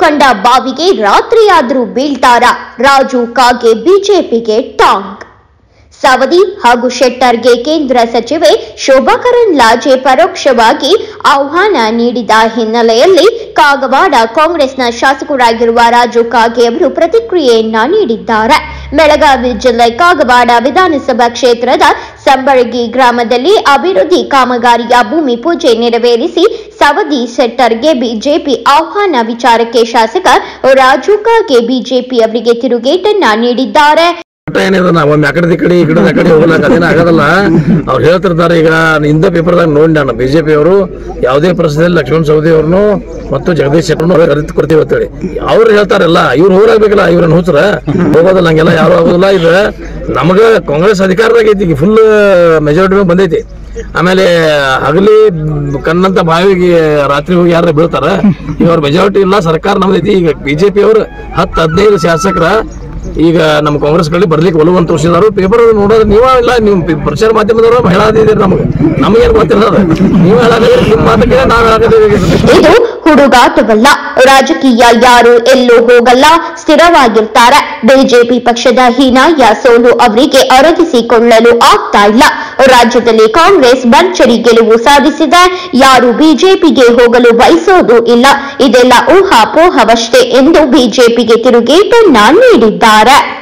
ಕಂಡ ಬಾವಿಗೆ ರಾತ್ರಿಯಾದ್ರೂ ಬೀಳ್ತಾರ ರಾಜು ಕಾಗೆ ಬಿಜೆಪಿಗೆ ಟಾಂಗ್ ಸವದಿ ಹಾಗೂ ಶೆಟ್ಟರ್ಗೆ ಕೇಂದ್ರ ಸಚಿವೆ ಶೋಭಾ ಕರಂದ್ಲಾಜೆ ಪರೋಕ್ಷವಾಗಿ ಆಹ್ವಾನ ನೀಡಿದ ಹಿನ್ನೆಲೆಯಲ್ಲಿ ಕಾಗವಾಡ ಕಾಂಗ್ರೆಸ್ನ ಶಾಸಕರಾಗಿರುವ ರಾಜು ಕಾಗೆ ಅವರು ಪ್ರತಿಕ್ರಿಯೆಯನ್ನ ನೀಡಿದ್ದಾರೆ ಬೆಳಗಾವಿ ಜಿಲ್ಲೆ ಕಾಗವಾಡ ವಿಧಾನಸಭಾ ಕ್ಷೇತ್ರದ ಸಂಬಳಗಿ ಗ್ರಾಮದಲ್ಲಿ ಅಭಿವೃದ್ಧಿ ಕಾಮಗಾರಿಯ ಭೂಮಿ ಪೂಜೆ ನೆರವೇರಿಸಿ ಸವದಿ ಸೆಟ್ಟರ್ಗೆ ಬಿಜೆಪಿ ಆಹ್ವಾನ ವಿಚಾರಕ್ಕೆ ಶಾಸಕ ರಾಜು ಕಾಗೆ ಬಿಜೆಪಿ ಅವರಿಗೆ ತಿರುಗೇಟನ್ನ ನೀಡಿದ್ದಾರೆ ಒಟ್ಟ ಏನಿದೆ ನಾವು ಒಮ್ಮೆ ಆ ಕಡೆ ಈ ಕಡೆ ಈ ಕಡೆ ಆ ಕಡೆ ಹೋಗ್ಲಕ್ಕ ಅದೇನ ಆಗೋದಲ್ಲ ಅವ್ರು ಹೇಳ್ತಿರ್ತಾರೆ ಈಗ ಹಿಂದೆ ಪೇಪರ್ದಾಗ ನೋಡಿ ನಾನು ಬಿಜೆಪಿ ಅವರು ಯಾವುದೇ ಪರಿಸ್ಥಿತಿಯಲ್ಲಿ ಲಕ್ಷ್ಮಣ್ ಸವದಿ ಅವ್ರನ್ನು ಮತ್ತು ಜಗದೀಶ್ ಶೆಟ್ಟರ್ನು ಕರೆದು ಕೊಡ್ತೀವಿ ಅಂತೇಳಿ ಅವ್ರು ಹೇಳ್ತಾರಲ್ಲ ಇವ್ರು ಹೋಗ್ಬೇಕಲ್ಲ ಇವ್ರನ್ನ ಹುಚ್ರ ಹೋಗೋದಿಲ್ಲ ಹಂಗೆಲ್ಲ ಯಾರು ಆಗೋದಿಲ್ಲ ಇದು ನಮಗ ಕಾಂಗ್ರೆಸ್ ಅಧಿಕಾರದಾಗ ಐತಿ ಈಗ ಫುಲ್ ಮೆಜಾರಿಟಿ ಮೇಲೆ ಬಂದೈತಿ ಆಮೇಲೆ ಹಗಲಿ ಕಣ್ಣಂತ ಬಾವಿಗೆ ರಾತ್ರಿ ಹೋಗಿ ಯಾರು ಬೀಳ್ತಾರ ಈಗ ಅವ್ರ ಮೆಜಾರಿಟಿ ಇಲ್ಲ ಸರ್ಕಾರ ನಮ್ದೈತಿ ಈಗ ಬಿಜೆಪಿ ಅವರು ಹತ್ತು ಹದಿನೈದು ಶಾಸಕರ ಈಗ ನಮ್ಮ ಕಾಂಗ್ರೆಸ್ ಕಡೆ ಬರ್ಲಿಕ್ಕೆ ಒಲವು ತೋರಿಸಿದಾರು ಪೇಪರ್ ನೋಡೋದು ನೀವ ಇಲ್ಲ ನೀವು ಪಿ- ಪ್ರಚಾರ ಮಾಧ್ಯಮದವರು ಹೇಳಾದಿದ್ದೀರಿ ನಮಗೆ ನಮಗೇನು ಗೊತ್ತಿರೋದು ನೀವು ಹೇಳಾದಿದ್ದೀರಿ ನಿಮ್ಮ ಮಾತಕ್ಕೆ ನಾವು ಹೇಳಾದಿದ್ದೀವಿ ಇದು ಹುಡುಗಾಟವಲ್ಲ ರಾಜಕೀಯ ಯಾರು ಎಲ್ಲೂ ಹೋಗಲ್ಲ ಸ್ಥಿರವಾಗಿರ್ತಾರೆ ಬಿಜೆಪಿ ಪಕ್ಷದ ಹೀನಾಯ ಸೋಲು ಅವರಿಗೆ ಅರಗಿಸಿಕೊಳ್ಳಲು ಆಗ್ತಾ ಇಲ್ಲ ರಾಜ್ಯದಲ್ಲಿ ಕಾಂಗ್ರೆಸ್ ಭರ್ಜರಿ ಗೆಲುವು ಸಾಧಿಸಿದೆ ಯಾರು ಬಿಜೆಪಿಗೆ ಹೋಗಲು ಬಯಸೋದು ಇಲ್ಲ ಇದೆಲ್ಲ ಊಹಾಪೋಹವಷ್ಟೇ ಎಂದು ಬಿಜೆಪಿಗೆ ತಿರುಗೇಟನ್ನ ನೀಡಿದ್ದಾರೆ